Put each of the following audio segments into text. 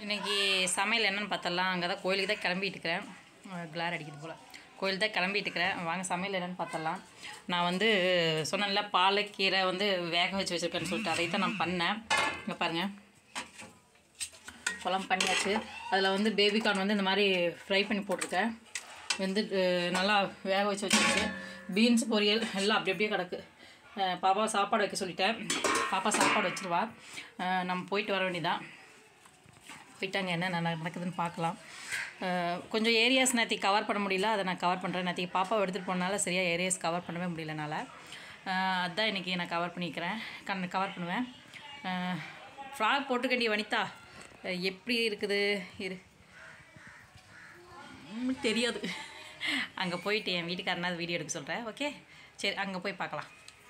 இன்னைக்கு சமையல் என்னன்னு பார்த்தலாம் அங்கே தான் கோயிலுக்கு தான் கிளம்பிட்டு இருக்கிறேன் கிளார் அடிக்குது போல் கோயில் தான் கிளம்பிட்டு இருக்கிறேன் வாங்க சமையல் என்னன்னு பார்த்தலாம் நான் வந்து சொன்னேன்ல பாலக்கீரை வந்து வேக வச்சு வச்சுருக்கேன்னு சொல்லிட்டு அதை தான் நான் பண்ணேன் இங்கே பாருங்கள் குழம்பு பண்ணியாச்சு அதில் வந்து பேபிகார்ன் வந்து இந்த மாதிரி ஃப்ரை பண்ணி போட்டிருக்கேன் வந்து அஹ், நல்லா வேக வச்சு வச்சிருச்சு பீன்ஸ் பொரியல் எல்லாம் அப்படி அப்படியே கிடக்கு அஹ், பாப்பா சாப்பாடு வைக்க சொல்லிட்டேன் பாப்பா சாப்பாடு வச்சிருவா அஹ், நம்ம போயிட்டு வர வேண்டியதான் போயிட்டாங்க என்ன நட- நடக்குதுன்னு பார்க்கலாம் அஹ், கொஞ்சம் ஏரியாஸ் நேற்று கவர் பண்ண முடியல அதை நான் கவர் பண்ணுறேன் நேற்று பாப்பாவை எடுத்துகிட்டு போனால சரியாக ஏரியாஸ் கவர் பண்ணவே முடியலனால அஹ், அதான் இன்றைக்கி நான் கவர் பண்ணிக்கிறேன் கண் கவர் பண்ணுவேன் ஃப்ராக் போட்டுக்கண்டி வனிதா அஹ், எப்படி இருக்குது இரு ம், தெரியாது அங்கே போயிட்டு என் வீட்டுக்காரனாவது வீடியோ எடுக்க சொல்கிறேன் ஓகே சரி அங்கே போய் பார்க்கலாம்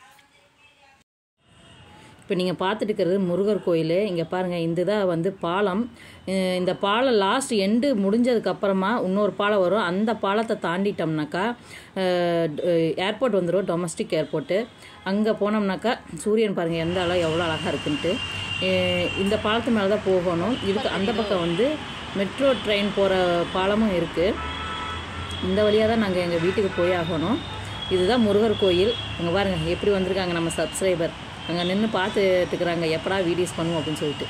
இப்போ நீங்கள் பார்த்துட்டு இருக்கிறது முருகர் கோயில் இங்கே பாருங்கள் இந்த தான் வந்து பாலம் அஹ் இந்த பாலம் லாஸ்ட் எண்டு முடிஞ்சதுக்கப்புறமா இன்னொரு பாலம் வரும் அந்த பாலத்தை தாண்டிட்டோம்னாக்கா ஏர்போர்ட் வந்துடும் டொமஸ்டிக் ஏர்போர்ட்டு அங்கே போனோம்னாக்கா சூரியன் பாருங்கள் எந்த அளவு எவ்வளோ அழகாக இருக்குன்ட்டு அஹ் இந்த பாலத்து மேலே தான் போகணும் இதுக்கு அந்த பக்கம் வந்து மெட்ரோ ட்ரெயின் போகிற பாலமும் இருக்குது இந்த வழியாக தான் நாங்கள் எங்கள் வீட்டுக்கு போய் ஆகணும் இதுதான் முருகர் கோயில் அங்கே பாருங்கள் எப்படி வந்திருக்காங்க நம்ம சப்ஸ்கிரைபர் அங்கே நின்று பார்த்துட்டு இருக்கிறாங்க எப்படா வீடியோஸ் பண்ணுவோம் அப்படின்னு சொல்லிட்டு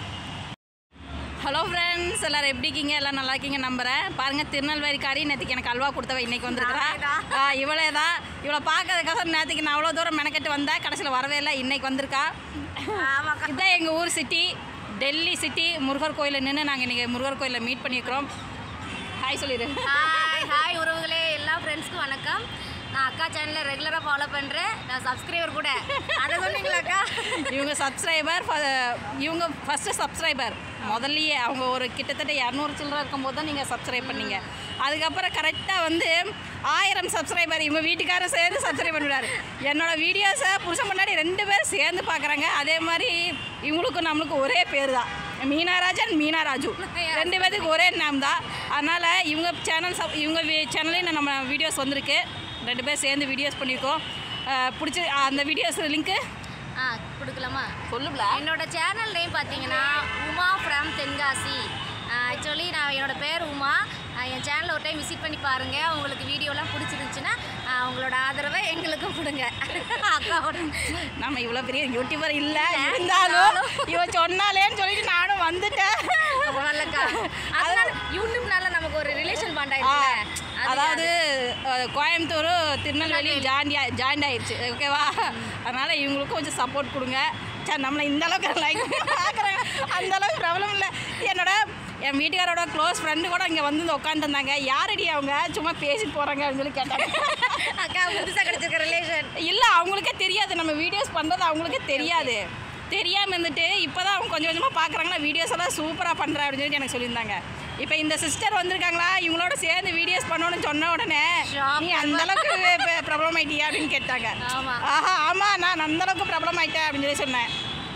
ஹலோ ஃப்ரெண்ட்ஸ் எல்லாரும் எப்படி இருக்கீங்க எல்லாம் நல்லா இருக்கீங்க நம்புறேன் பாருங்க திருநெல்வேலிக்காரி நேற்றுக்கு எனக்கு அல்வா கொடுத்தவ இன்னைக்கு வந்திருக்கிறா ஆ, இவளே தான் இவளை பார்க்கறதுக்காக நேற்றுக்கு நான் அவ்வளோ தூரம் மெனக்கெட்டு வந்தேன் கடைசியில் வரவே இல்லை இன்னைக்கு வந்திருக்கா இதுதான் எங்கள் ஊர் சிட்டி டெல்லி சிட்டி முருகர் கோயிலில் நின்று நாங்கள் இன்றைக்கி முருகர் கோயிலில் மீட் பண்ணியிருக்கிறோம் ஹாய் சொல்லிடு ஹாய் ஹாய் உறவுகளே எல்லா ஃப்ரெண்ட்ஸ்க்கும் வணக்கம் நான் அக்கா சேனலை ரெகுலராக ஃபாலோ பண்ணுறேன் நான் சப்ஸ்கிரைபர் கூட அதை சொன்னீங்களா அக்கா இவங்க சப்ஸ்கிரைபர் இவங்க ஃபஸ்ட்டு சப்ஸ்கிரைபர் முதல்லயே அவங்க ஒரு கிட்டத்தட்ட இரநூறு சில்லற இருக்கும்போது தான் நீங்கள் சப்ஸ்கிரைப் பண்ணீங்க அதுக்கப்புறம் கரெக்டாக வந்து ஆயிரம் சப்ஸ்கிரைபர் இவங்க வீட்டுக்காரரும் சேர்ந்து சப்ஸ்கிரைப் பண்ணிவிடாரு என்னோட வீடியோஸை புருஷன் முன்னாடி ரெண்டு பேரும் சேர்ந்து பார்க்குறாங்க அதே மாதிரி இவங்களுக்கும் நம்மளுக்கும் ஒரே பேர் தான் மீனாராஜன் மீனாராஜு ரெண்டு பேத்துக்கு ஒரே நேம் தான் அதனால் இவங்க சேனல் சப் இவங்க சேனல்லையும் நம்ம வீடியோஸ் வந்திருக்கு ரெண்டு பேர் சேர்ந்து வீடியோஸ் பண்ணியிருக்கோம் அஹ் பிடிச்சி அந்த வீடியோஸ் லிங்க்கு ஆ கொடுக்கலாமா சொல்லுப்ல என்னோட சேனல் நேம் பார்த்தீங்கன்னா உமா ஃப்ரம் தென்காசி ஆக்சுவலி நான் என்னோட பேர் உமா ஆ, என் சேனலை ஒரு டைம் விசிட் பண்ணி பாருங்கள் உங்களுக்கு வீடியோலாம் பிடிச்சிருந்துச்சுன்னா ஆ, உங்களோட ஆதரவை எங்களுக்கும் கொடுங்க அக்காவோட நம்ம இவ்வளோ பெரிய யூடியூபர் இல்லை இருந்தாலும் இவ சொன்னாலேன்னு சொல்லிட்டு நானும் வந்துட்டேன் வரலக்கா அதனால யூடியூப்னால நமக்கு ஒரு ரிலேஷன் பாண்ட் ஆயிடுச்சுல அதாவது அஹ், கோயம்புத்தூர் திருநெல்வேலி ஜாயின் ஜாயின் ஆயிடுச்சு ஓகேவா அதனால் இவங்களுக்கும் கொஞ்சம் சப்போர்ட் கொடுங்க சார் நம்மளை இந்த அளவுக்கு லைக் பார்க்குறாங்க அந்த அளவுக்கு ப்ராப்ளம் இல்லை என்னோட என் வீட்டுக்காரோட க்ளோஸ் ஃப்ரெண்டு கூட இங்கே வந்து உட்காந்துருந்தாங்க யாரடி அவங்க சும்மா பேசிட்டு போகிறாங்க அப்படின்னு சொல்லி கேட்டாங்க அக்கா புதுசாக கிடைச்சிருக்க ரிலேஷன் இல்லை அவங்களுக்கே தெரியாது நம்ம வீடியோஸ் பண்ணுறது அவங்களுக்கே தெரியாது தெரியாமல் இருந்துட்டு இப்போ தான் அவங்க கொஞ்சம் கொஞ்சமாக பார்க்குறாங்களா வீடியோஸ் எல்லாம் சூப்பராக பண்ணுற அப்படின்னு சொல்லிட்டு எனக்கு சொல்லியிருந்தாங்க இப்போ இந்த சிஸ்டர் வந்திருக்காங்களா இவங்களோட சேர்ந்து வீடியோஸ் பண்ணணும்னு சொன்ன உடனே Shock. நீ அந்த அளவுக்கு ப்ராப்ளம் ஆயிட்டியா அப்படின்னு கேட்டாங்க ஆமா. ஆஹா ஆமாம் நான் அந்த அளவுக்கு ப்ராப்ளம் ஆயிட்டேன் அப்படின்னு சொல்லி சொன்னேன்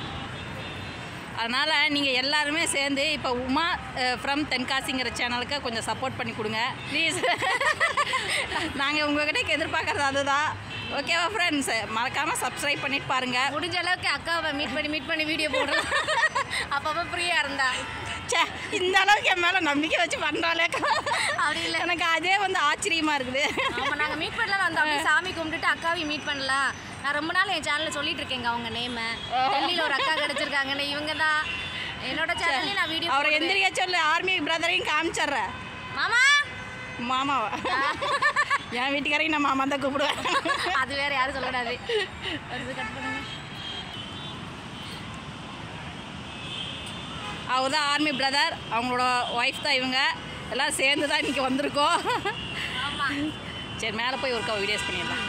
அதனால் நீங்கள் எல்லாருமே சேர்ந்து இப்போ உமா ஃப்ரம் தென்காசிங்கிற சேனலுக்கு கொஞ்சம் சப்போர்ட் பண்ணி கொடுங்க ப்ளீஸ் நாங்கள் உங்ககிட்ட எதிர்பார்க்குறது அதுதான் ஓகேவா ஃப்ரெண்ட்ஸ் மறக்காமல் சப்ஸ்கிரைப் பண்ணிட்டு பாருங்கள் முடிஞ்ச அளவுக்கு அக்காவை மீட் பண்ணி மீட் பண்ணி வீடியோ போடலாம் அப்பப்போ ஃப்ரீயாக இருந்தா ச்சே இந்த அளவுக்கு என் மேலே நம்பிக்கை வச்சு பண்ணுறாளே அப்படி இல்லை எனக்கு அதே வந்து ஆச்சரியமாக இருக்குது ஆமாம் நாங்கள் மீட் பண்ணலாம் வந்தோம் அப்படியே சாமி கும்பிட்டுட்டு அக்காவையும் மீட் பண்ணலாம் நான் ரொம்ப நாள் என் சேனலில் சொல்லிட்டு இருக்கேங்க அவங்க நேமை டெல்லியில் ஒரு அக்கா கிடைச்சிருக்காங்கன்னு இவங்க தான் என்னோட சேனல்லையும் நான் வீடியோ அவரை எந்திரிக்க சொல்லு ஆர்மி பிரதரையும் காமிச்சிட்றேன் மாமா மாமாவா என் வீட்டுக்காரையும் நான் மாமா தான் கூப்பிடுவேன் அது வேற யாரும் சொல்லக்கூடாது வருது கட் பண்ணுங்க அவர் தான் ஆர்மி பிரதர் அவங்களோட ஒய்ஃப் தான் இவங்க எல்லாம் சேர்ந்து தான் இன்றைக்கி வந்திருக்கோம் ஆமாம் சரி மேலே போய் ஒருக்கா வீடியோஸ் பண்ணிடலாம்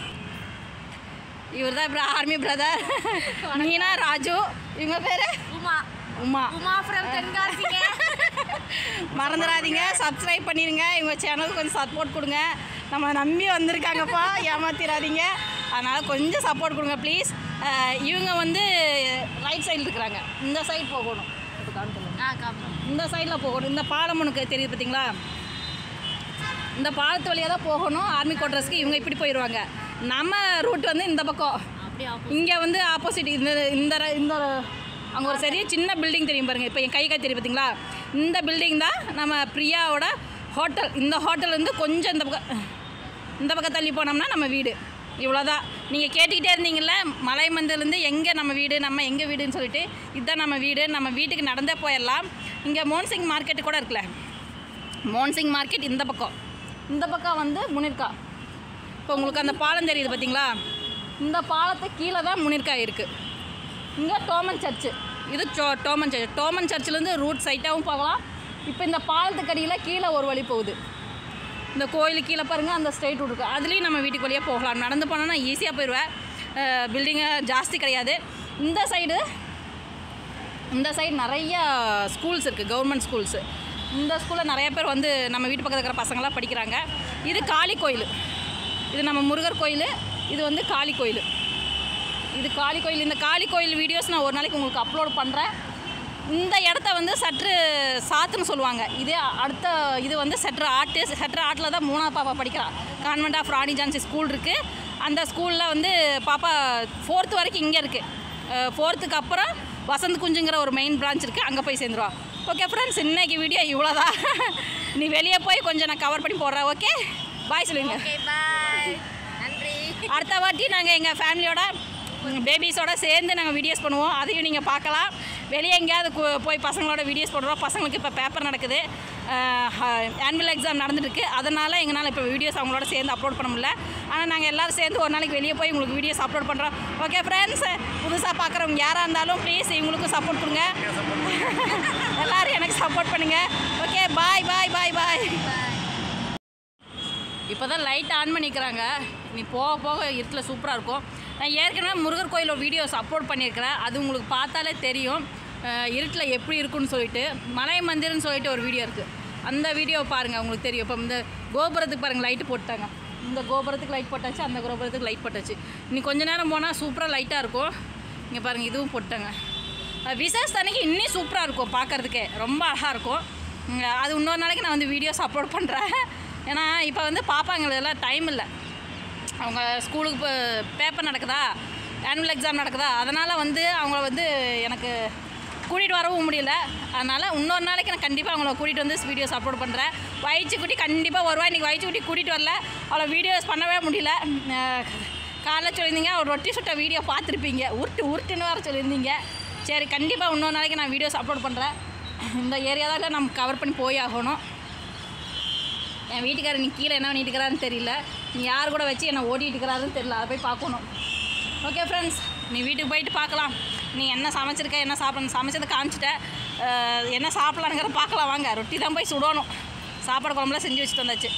இவர் தான் இப்போ ஆர்மி பிரதர் மீனா ராஜு இவங்க பேர் உமா உமா உமா ஃப்ரம் தென்காசிங்க மறந்துடாதீங்க சப்ஸ்கிரைப் பண்ணிடுங்க இவங்க சேனலுக்கு கொஞ்சம் சப்போர்ட் கொடுங்க நம்ம நம்பி வந்திருக்காங்கப்பா ஏமாத்திராதீங்க அதனால் கொஞ்சம் சப்போர்ட் கொடுங்க ப்ளீஸ் இவங்க வந்து ரைட் சைடில் இருக்கிறாங்க இந்த சைடு போகணும் இப்ப காமிக்கணும். ஆ காப்போம் இந்த சைடில் போகணும் இந்த பாலம் உனக்கு தெரியுது பார்த்தீங்களா இந்த பாலத்து வழியாக தான் போகணும் ஆர்மி குவார்ட்டர்ஸ்க்கு இவங்க இப்படி போயிடுவாங்க நம்ம ரூட் வந்து இந்த பக்கம் அப்படியே இங்கே வந்து ஆப்போசிட் இந்த இந்த ர- இந்த அங்கே ஒரு சரியா சின்ன பில்டிங் தெரியும் பாருங்கள் இப்போ என் கை கை தெரியும் பார்த்தீங்களா இந்த பில்டிங் தான் நம்ம பிரியாவோட ஹோட்டல் இந்த ஹோட்டல் வந்து கொஞ்சம் இந்த பக்கம் இந்த பக்கம் தள்ளி போனோம்னா நம்ம வீடு இவ்வளோதான் நீங்கள் கேட்டுக்கிட்டே இருந்தீங்கல்ல மலை மந்திலேருந்து எங்கே நம்ம வீடு நம்ம எங்கே வீடுன்னு சொல்லிட்டு இதுதான் நம்ம வீடு நம்ம வீட்டுக்கு நடந்தே போயிடலாம் இங்கே மோன்சிங் மார்க்கெட்டு கூட இருக்குல்ல மோன்சிங் மார்க்கெட் இந்த பக்கம் இந்த பக்கம் வந்து முனிர்கா இப்போ உங்களுக்கு அந்த பாலம் தெரியுது பார்த்தீங்களா இந்த பாலத்தை கீழே தான் முனிர்கா இருக்குது இங்கே டோமன் சர்ச்சு இது டோ டோமன் சர்ச் டோமன் சர்ச்சிலேருந்து ரூட் சைட்டாகவும் போகலாம் இப்போ இந்த பாலத்துக்கு அடியில் கீழே ஒரு வழி போகுது இந்த கோயிலுக்கு கீழே பாருங்கள் அந்த ஸ்ட்ரைட் ரூட் இருக்குது அதுலேயும் நம்ம வீட்டுக்கு வழியாக போகலாம் நடந்து போனோன்னா ஈஸியாக போயிடுவேன் பில்டிங்கு ஜாஸ்தி கிடையாது இந்த சைடு இந்த சைடு நிறைய ஸ்கூல்ஸ் இருக்குது கவர்மெண்ட் ஸ்கூல்ஸு இந்த ஸ்கூலில் நிறைய பேர் வந்து நம்ம வீட்டு பக்கத்தில் இருக்கிற பசங்களாம் படிக்கிறாங்க இது காளி கோயில் இது நம்ம முருகர் கோயில் இது வந்து காளி கோயில் இது காளி கோயில் இந்த காளி கோயில் வீடியோஸ் நான் ஒரு நாளைக்கு உங்களுக்கு அப்லோட் பண்ணுறேன் இந்த இடத்த வந்து சற்று சாத்துன்னு சொல்லுவாங்க இதே அடுத்த இது வந்து சற்று ஆட்டு சற்று ஆட்டில் தான் மூணாவது பாப்பா படிக்கிறா convent of Rani Jhansi school இருக்குது அந்த ஸ்கூலில் வந்து பாப்பா ஃபோர்த்து வரைக்கும் இங்கே இருக்குது ஃபோர்த்துக்கு அப்புறம் வசந்த் குஞ்சுங்கிற ஒரு மெயின் பிரான்ச் இருக்குது அங்கே போய் சேர்ந்துருவா ஓகே ஃப்ரெண்ட்ஸ் இன்னைக்கு வீடியோ இவ்வளோதான் நீ வெளியே போய் கொஞ்சம் நான் கவர் பண்ணி போடுறேன் ஓகே பாய் சொல்லுங்க ஓகே பாய் நன்றி அடுத்த வாட்டி நாங்கள் எங்கள் ஃபேமிலியோட பேபிஸோட சேர்ந்து நாங்கள் வீடியோஸ் பண்ணுவோம் அதையும் நீங்கள் பார்க்கலாம் வெளியே எங்கேயாவது கு- போய் பசங்களோட வீடியோஸ் போடுறோம் பசங்களுக்கு இப்போ பேப்பர் நடக்குது ஆனுவல் எக்ஸாம் நடந்துட்டுருக்கு அதனால் எங்களால் இப்போ வீடியோஸ் அவங்களோட சேர்ந்து அப்லோட் பண்ண முடியல ஆனால் நாங்கள் எல்லோரும் சேர்ந்து ஒரு நாளைக்கு வெளியே போய் உங்களுக்கு வீடியோஸ் அப்லோட் பண்ணுறோம் ஓகே ஃப்ரெண்ட்ஸ் புதுசாக பார்க்குறவங்க யாராக இருந்தாலும் ப்ளீஸ் இவங்களுக்கும் சப்போர்ட் கொடுங்க எல்லோரும் எனக்கு சப்போர்ட் பண்ணுங்கள் ஓகே பாய் பாய் பாய் பாய் இப்போ தான் லைட் ஆன் பண்ணிக்கிறாங்க நீ போக போக இருட்டில் சூப்பராக இருக்கும் நான் ஏற்கனவே முருகர் கோயிலோட வீடியோஸ் அப்லோட் பண்ணியிருக்கிறேன் அது உங்களுக்கு பார்த்தாலே தெரியும் அஹ் இருட்டில் எப்படி இருக்குன்னு சொல்லிட்டு மலை மந்திர்னு சொல்லிட்டு ஒரு வீடியோ இருக்குது அந்த வீடியோ பாருங்கள் உங்களுக்கு தெரியும் இப்போ இந்த கோபுரத்துக்கு பாருங்கள் லைட்டு போட்டாங்க இந்த கோபுரத்துக்கு லைட் போட்டாச்சு அந்த கோபுரத்துக்கு லைட் போட்டாச்சு இன்னி கொஞ்ச நேரம் போனால் சூப்பராக லைட்டாக இருக்கும் இங்கே பாருங்கள் இதுவும் போட்டாங்க அஹ் விசேஷ அன்னைக்கு இன்னும் சூப்பராக இருக்கும் பார்க்குறதுக்கே ரொம்ப அழகாக இருக்கும் உம், அது இன்னொரு நாளைக்கு நான் வந்து வீடியோஸ் அப்லோட் பண்ணுறேன் ஏன்னா இப்போ வந்து பாப்பாங்களுக்கெல்லாம் டைம் இல்லை அவங்க ஸ்கூலுக்கு இப்போ பேப்பர் நடக்குதா ஆனுவல் எக்ஸாம் நடக்குதா அதனால் வந்து அவங்கள வந்து எனக்கு கூட்டிகிட்டு வரவும் முடியல அதனால் இன்னொரு நாளைக்கு நான் கண்டிப்பாக அவங்கள கூட்டிகிட்டு வந்து வீடியோஸ் அப்லோட் பண்ணுறேன் வயிற்றுக்குட்டி கண்டிப்பாக வருவா இன்றைக்கி வயிற்றுக்குட்டி கூட்டிகிட்டு வரல அவளை வீடியோஸ் பண்ணவே முடியல அஹ் காலைல சொல்லியிருந்தீங்க ஒரு ரொட்டி சுட்ட வீடியோ பார்த்துருப்பீங்க உருட்டு உருட்டுன்னு வேறு சொல்லியிருந்தீங்க சரி கண்டிப்பாக இன்னொரு நாளைக்கு நான் வீடியோஸ் அப்லோட் பண்ணுறேன் இந்த ஏரியா தான் நம்ம கவர் பண்ணி போய் ஆகணும் என் வீட்டுக்காரர் நீ கீழே என்ன பண்ணிட்டு இருக்கிறாருன்னு தெரியல நீ யார் கூட வச்சு என்னை ஓட்டிகிட்டு இருக்கிறாருன்னு தெரியல அதை போய் பார்க்கணும் ஓகே ஃப்ரெண்ட்ஸ் நீ வீட்டுக்கு போயிட்டு பார்க்கலாம் நீ என்ன சமைச்சிருக்க என்ன சாப்பிடணும் சமைச்சதை காமிச்சிட்ட அஹ், என்ன சாப்பிட்லானுங்கிற பார்க்கலாம் வாங்க ரொட்டி தான் போய் சுடணும் சாப்பாடு குழம்புலாம் செஞ்சு வச்சுட்டு வந்தாச்சு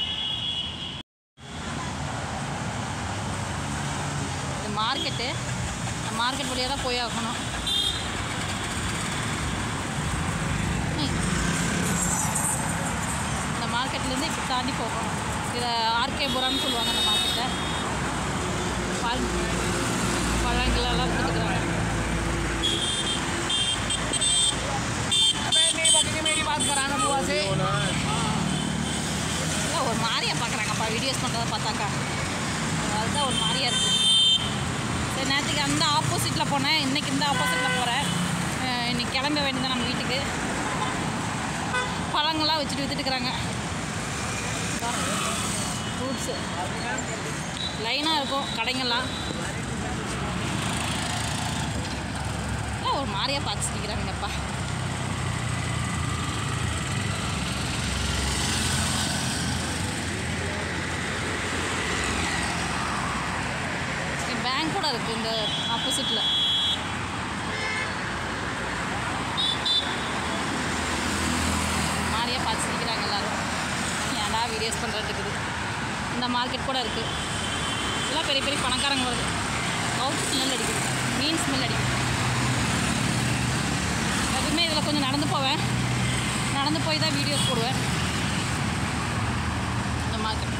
இது மார்க்கெட்டு மார்க்கெட் வழியாக தான் போய் ஆகணும் ம். இந்த மார்க்கெட்லேருந்து இப்படி தாண்டி போகணும் இதை ஆர்கேபுரம்னு சொல்லுவாங்க அந்த மார்க்கெட்டை பழ பழங்கள் எல்லாம் கொடுத்துக்கிறாங்க இல்லை ஒரு மாதிரியா பார்க்குறாங்கப்பா வீடியோஸ் பண்ணுறத பார்த்தாக்கா அதுதான் ஒரு மாதிரியா இருக்குது சரி நேற்றுக்கு அந்த ஆப்போசிட்டில் போனேன் இன்றைக்கி இந்த ஆப்போசிட்டில் போகிறேன் இன்னைக்கு கிளம்ப வேண்டியதான் நம்ம வீட்டுக்கு பழங்கள்லாம் வச்சுட்டு விற்றுட்டுருக்குறாங்க ஃப்ரூட்ஸு லைனாக இருக்கும் கடைங்கள்லாம் எல்லாம் ஒரு மாதிரியாக பார்த்து சிரிக்கிறாங்கப்பா பேங்க் கூட இருக்குது இந்த ஆப்போசிட்டில் மாதிரியாக பார்த்து சிரிக்கிறாங்க எல்லாரும் ஏன்டா வீடியோஸ் பண்ணுறதுக்குது இந்த மார்க்கெட் கூட இருக்குது இதெல்லாம் பெரிய பெரிய பணக்காரங்க வருது கவுட் ஸ்மெல் அடிக்குது மீன் ஸ்மெல் அடிக்குது எப்பவுமே இதில் கொஞ்சம் நடந்து போவேன் நடந்து போய் தான் வீடியோஸ் போடுவேன் இந்த மார்க்கெட்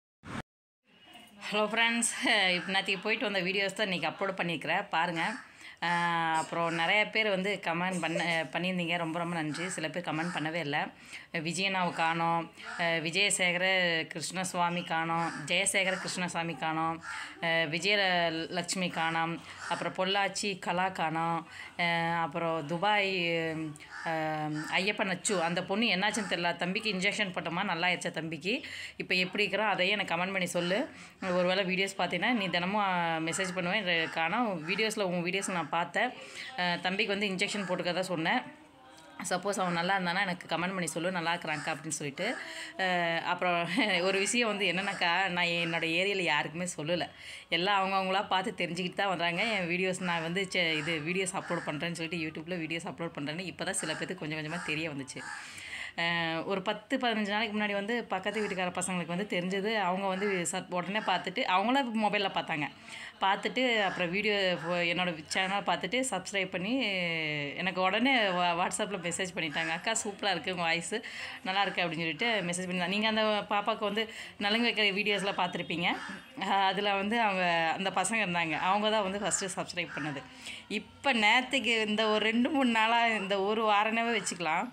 ஹலோ ஃப்ரெண்ட்ஸ் இப்போ நேற்றுக்கு போயிட்டு வந்த வீடியோஸ் தான் இன்றைக்கி அப்லோட் பண்ணியிருக்கிறேன் பாருங்கள் ஆஹ் அப்புறம் நிறைய பேர் வந்து கமெண்ட் பண்ண பண்ணியிருந்தீங்க ரொம்ப ரொம்ப நன்றி சில பேர் கமெண்ட் பண்ணவே இல்லை விஜயனாவை காணோம் அஹ் விஜயசேகர கிருஷ்ணசுவாமி காணோம் ஜெயசேகர கிருஷ்ணசாமி காணோம் அஹ் விஜயலட்சுமி காணோம் அப்புறம் பொள்ளாச்சி கலா காணோம் அஹ் அப்புறம் துபாய் அஹ் ஐயப்பன் அச்சு அந்த பொண்ணு என்னாச்சுன்னு தெரியல தம்பிக்கு இன்ஜெக்ஷன் போட்டோமா நல்லா ஆயிடுச்சா தம்பிக்கு இப்போ எப்படி இருக்கிறோம் அதையே எனக்கு கமெண்ட் பண்ணி சொல்லு ஒருவேளை வீடியோஸ் பார்த்தீங்கன்னா நீ தினமும் மெசேஜ் பண்ணுவேன் ரெ- காணோம் வீடியோஸில் உன் வீடியோஸ் நான் பார்த்தேன் அஹ் தம்பிக்கு வந்து இன்ஜெக்ஷன் போட்டுக்கதா சொன்னேன் சப்போஸ் அவன் நல்லா இருந்தானா எனக்கு கமெண்ட் பண்ணி சொல்லு நல்லா இருக்கிறாங்க்கா அப்படின்னு சொல்லிட்டு அஹ் அப்புறம் ஒரு விஷயம் வந்து என்னன்னாக்கா நான் என்னோட ஏரியாவில் யாருக்குமே சொல்லலை எல்லாம் அவங்கவுங்களா பார்த்து தெரிஞ்சுக்கிட்டு தான் வர்றாங்க என் வீடியோஸ் நான் வந்து சே இது வீடியோஸ் அப்லோட் பண்ணுறேன்னு சொல்லிட்டு யூடியூப்பில் வீடியோஸ் அப்லோட் பண்ணுறேன்னு இப்போ தான் சில பேருக்கு கொஞ்சம் கொஞ்சமாக தெரிய வந்துச்சு அஹ் ஒரு பத்து பதினஞ்சு நாளைக்கு முன்னாடி வந்து பக்கத்து வீட்டுக்கார பசங்களுக்கு வந்து தெரிஞ்சது அவங்க வந்து சத் உடனே பார்த்துட்டு அவங்களும் மொபைலில் பார்த்தாங்க பார்த்துட்டு அப்புறம் வீடியோ என்னோட சேனல் பார்த்துட்டு சப்ஸ்கிரைப் பண்ணி எனக்கு உடனே வா வாட்ஸ்அப்பில் மெசேஜ் பண்ணிட்டாங்க அக்கா சூப்பராக இருக்குது உங்கள் வாய்ஸு நல்லா இருக்கு அப்படின்னு சொல்லிட்டு மெசேஜ் பண்ணி நீங்கள் அந்த பாப்பாவுக்கு வந்து நலுங்கு வைக்கிற வீடியோஸ்லாம் பார்த்துருப்பீங்க அதில் வந்து அவங்க அந்த பசங்க இருந்தாங்க அவங்க தான் வந்து ஃபஸ்ட்டு சப்ஸ்கிரைப் பண்ணது இப்போ நேற்றுக்கு இந்த ஒரு ரெண்டு மூணு நாளாக இந்த ஒரு வாரனாவே வச்சுக்கலாம்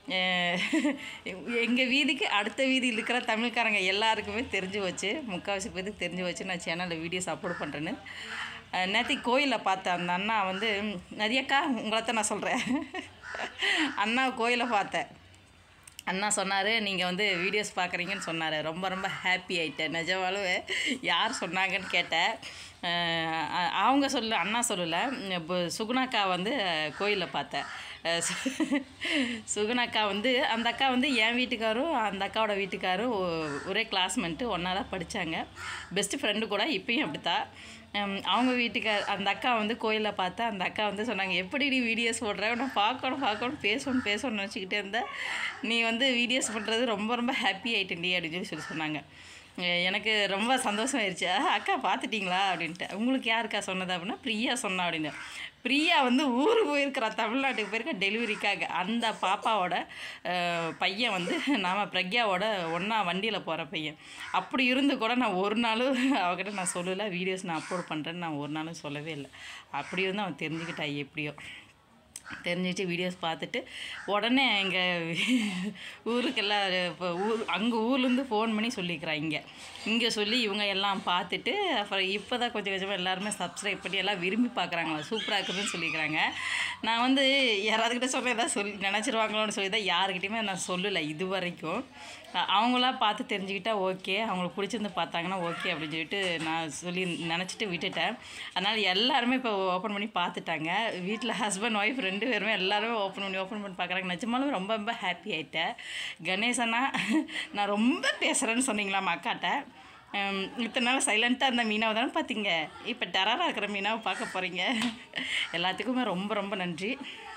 எங்கள் வீதிக்கு அடுத்த வீதியில் இருக்கிற தமிழ்காரங்க எல்லாருக்குமே தெரிஞ்சு வச்சு முக்கால்வாசி பேருக்கு தெரிஞ்சு வச்சு நான் சேனலில் வீடியோஸ் அப்லோட் பண்ணுறேன்னு நேற்றுக்கு கோயிலில் பார்த்தேன் அந்த அண்ணா வந்து நதியக்கா உங்களை தான் நான் சொல்கிறேன் அண்ணா கோயிலை பார்த்தேன் அண்ணா சொன்னார் நீங்கள் வந்து வீடியோஸ் பார்க்குறீங்கன்னு சொன்னார் ரொம்ப ரொம்ப ஹாப்பி ஆயிட்டேன் நிஜமாலுமே யார் சொன்னாங்கன்னு கேட்டேன் அஹ் அ- அவங்க சொல்ல அண்ணா சொல்லலை இப்போ சுகுணாக்கா வந்து கோயிலில் பார்த்தேன் அஹ் சு- சுகுணாக்கா வந்து அந்த அக்கா வந்து என் வீட்டுக்காரும் அந்த அக்காவோட வீட்டுக்காரும் ஒ- ஒரே கிளாஸ்மெண்ட்டு ஒன்றா தான் படித்தாங்க பெஸ்ட்டு ஃப்ரெண்டு கூட இப்பயும் அப்படித்தான் ஹம், அவங்க வீட்டுக்கார் அந்த அக்கா வந்து கோயிலில் பார்த்தா அந்த அக்கா வந்து சொன்னாங்க எப்படி நீ வீடியோஸ் போடுற நான் பார்க்கணும் பார்க்கணும் பேசணும் பேசணும்னு நினச்சிக்கிட்டே இருந்தேன் நீ வந்து வீடியோஸ் பண்ணுறது ரொம்ப ரொம்ப ஹாப்பி ஆகிட்டேன்டி அப்படின்னு சொல்லி சொல்லி சொன்னாங்க எ- எனக்கு ரொம்ப சந்தோஷம் ஆயிடுச்சு "ஆ, அக்கா பார்த்துட்டிங்களா அப்படின்ட்டு உங்களுக்கு யாருக்கா சொன்னது அப்படின்னா பிரியா சொன்னா அப்படின்னு பிரியா வந்து ஊருக்கு போயிருக்கிறா தமிழ்நாட்டுக்கு போயிருக்கா டெலிவரிக்காக அந்த பாப்பாவோட அஹ், பையன் வந்து நாம பிரக்யாவோட ஒன்றா வண்டியில் போகிற பையன் அப்படி இருந்து கூட நான் ஒரு நாளும் அவகிட்ட நான் சொல்லலை வீடியோஸ் நான் அப்லோட் பண்ணுறேன்னு நான் ஒரு நாளும் சொல்லவே இல்லை அப்படி இருந்து அவன் தெரிஞ்சுக்கிட்டா எப்படியோ தெரிஞ்சுட்டு வீடியோஸ் பார்த்துட்டு உடனே எங்கள் ஊருக்கெல்லாம் இப்போ ஊர் அங்கே ஊர்லேருந்து ஃபோன் பண்ணி சொல்லிக்கிறான் இங்கே இங்கே சொல்லி இவங்க எல்லாம் பார்த்துட்டு அப்புறம் இப்போ தான் கொஞ்சம் கொஞ்சமாக எல்லாருமே சப்ஸ்கிரைப் பண்ணி எல்லாம் விரும்பி பார்க்குறாங்களா சூப்பராக இருக்குதுன்னு சொல்லிக்கிறாங்க நான் வந்து யாராவதுக்கிட்ட சொல்ல ஏதாவது சொல்லி நினச்சிருவாங்களோன்னு சொல்லி தான் யாருக்கிட்டையுமே நான் சொல்லலை இது வரைக்கும் அ- அவங்களா பார்த்து தெரிஞ்சுக்கிட்டா ஓகே அவங்களுக்கு பிடிச்சிருந்து பார்த்தாங்கன்னா ஓகே அப்படின்னு சொல்லிட்டு நான் சொல்லி நினச்சிட்டு விட்டுட்டேன் அதனால் எல்லாருமே இப்போ ஓப்பன் பண்ணி பார்த்துட்டாங்க வீட்டில் ஹஸ்பண்ட் ஒய்ஃப் ரெண்டு பேருமே எல்லாருமே ஓப்பன் பண்ணி ஓப்பன் பண்ணி பார்க்குறாங்க நிஜமாலும் ரொம்ப ரொம்ப ஹாப்பி ஆயிட்டேன் கணேசனா நான் ரொம்ப பேசுகிறேன்னு சொன்னீங்களாம் அக்காட்ட ஹம், இத்தனை நாள் சைலண்ட்டாக இருந்த மீனாவை தானே பார்த்தீங்க இப்போ டெரராக இருக்கிற மீனாவை பார்க்க போகிறீங்க எல்லாத்துக்குமே ரொம்ப ரொம்ப நன்றி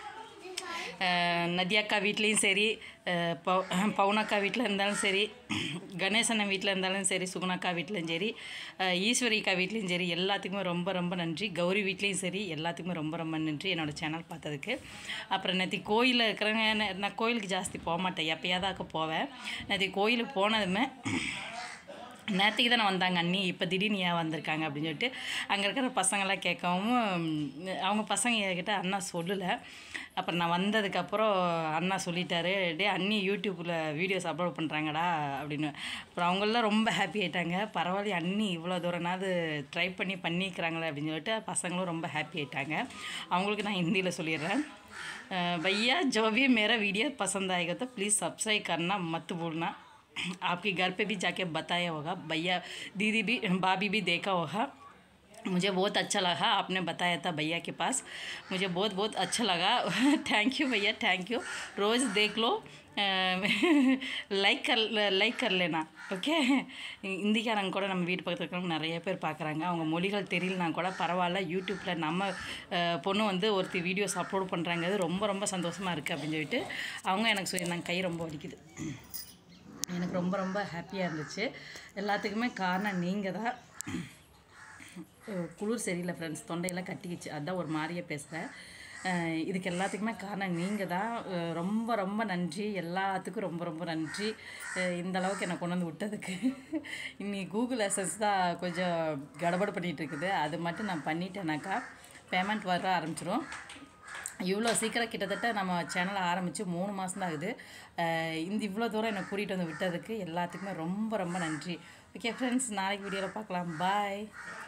அஹ் நதியாக்கா வீட்லேயும் சரி அஹ் பவு பவுனக்கா வீட்டில் இருந்தாலும் சரி கணேசண்ணன் வீட்டில் இருந்தாலும் சரி சுகுணாக்கா வீட்லையும் சரி அஹ் ஈஸ்வரிக்கா வீட்லேயும் சரி எல்லாத்துக்குமே ரொம்ப ரொம்ப நன்றி கௌரி வீட்லேயும் சரி எல்லாத்துக்குமே ரொம்ப ரொம்ப நன்றி என்னோடய சேனல் பார்த்ததுக்கு அப்புறம் நேற்று கோயிலில் இருக்கிறவங்க நான் நான் கோயிலுக்கு ஜாஸ்தி போக மாட்டேன் எப்பயாதாக்க போவேன் நேற்று கோயிலுக்கு போனதுமே நேற்றுக்கு தானே வந்தாங்க அண்ணி இப்போ திடீர்னு ஏன் வந்திருக்காங்க அப்படின்னு சொல்லிட்டு அங்கே இருக்கிற பசங்களாம் கேட்கவும் ம், அவங்க பசங்க என்கிட்ட அண்ணா சொல்லலை அப்புறம் நான் வந்ததுக்கப்புறம் அண்ணா சொல்லிட்டாரு டே அண்ணி யூடியூப்பில் வீடியோஸ் அப்லோட் பண்ணுறாங்கடா அப்படின்னு அப்புறம் அவங்களாம் ரொம்ப ஹாப்பி ஆயிட்டாங்க பரவாயில்ல அண்ணி இவ்வளோ தூரம்னாவது ட்ரை பண்ணி பண்ணிக்கிறாங்களே அப்படின்னு சொல்லிட்டு பசங்களும் ரொம்ப ஹாப்பி ஆயிட்டாங்க அவங்களுக்கு நான் ஹிந்தியில் சொல்லிடுறேன் अ, भैया जो भी मेरा वीडियो पसंद आएगा तो प्लीज़ सब्सक्राइब करना मत भूलना आपके घर पे भी जाके बताया होगा भैया दीदी भी भाभी भी देखा होगा मुझे बहुत अच्छा लगा आपने बताया था भैया के पास मुझे बहुत बहुत अच्छा लगा थैंक यू भैया थैंक यू रोज़ देख लो லைக் கர் லைக் கரலேனா ஓகே இந்திக்காரங்க கூட நம்ம வீட்டு பக்கத்தில் இருக்கிறவங்க நிறைய பேர் பார்க்குறாங்க அவங்க மொழிகள் தெரியலனா கூட பரவாயில்ல யூடியூப்பில் நம்ம அஹ், பொண்ணு வந்து ஒருத்தி வீடியோஸ் அப்லோட் பண்ணுறாங்க ரொம்ப ரொம்ப சந்தோஷமாக இருக்குது அப்படின்னு சொல்லிட்டு அவங்க எனக்கு சொல்லியிருந்தாங்க கை ரொம்ப வலிக்குது எனக்கு ரொம்ப ரொம்ப ஹாப்பியாக இருந்துச்சு எல்லாத்துக்குமே காரணம் நீங்கள் தான் அஹ் குளிர் சரியில்லை ஃப்ரெண்ட்ஸ் தொண்டையெல்லாம் கட்டிக்கிச்சு அதான் ஒரு மாதிரியே பேசுகிறேன் அஹ் இதுக்கு எல்லாத்துக்குமே காரணம் நீங்கள் தான் அஹ் ரொம்ப ரொம்ப நன்றி எல்லாத்துக்கும் ரொம்ப ரொம்ப நன்றி அஹ் இந்த அளவுக்கு என்னை கொண்டு வந்து விட்டதுக்கு இன்னி கூகுள் அசஸ் தான் கொஞ்சம் கடபடு பண்ணிகிட்டு இருக்குது அது மட்டும் நான் பண்ணிட்டேனாக்கா பேமெண்ட் வர ஆரம்பிச்சிரும் இவ்வளோ சீக்கிரம் கிட்டத்தட்ட நம்ம சேனலை ஆரம்பித்து மூணு மாதம் தான் ஆகுது அஹ் இந்த இவ்வளோ தூரம் என்னை கூட்டிகிட்டு வந்து விட்டதுக்கு எல்லாத்துக்குமே ரொம்ப ரொம்ப நன்றி ஓகே ஃப்ரெண்ட்ஸ் நாளைக்கு வீடியோவில் பார்க்கலாம் பாய்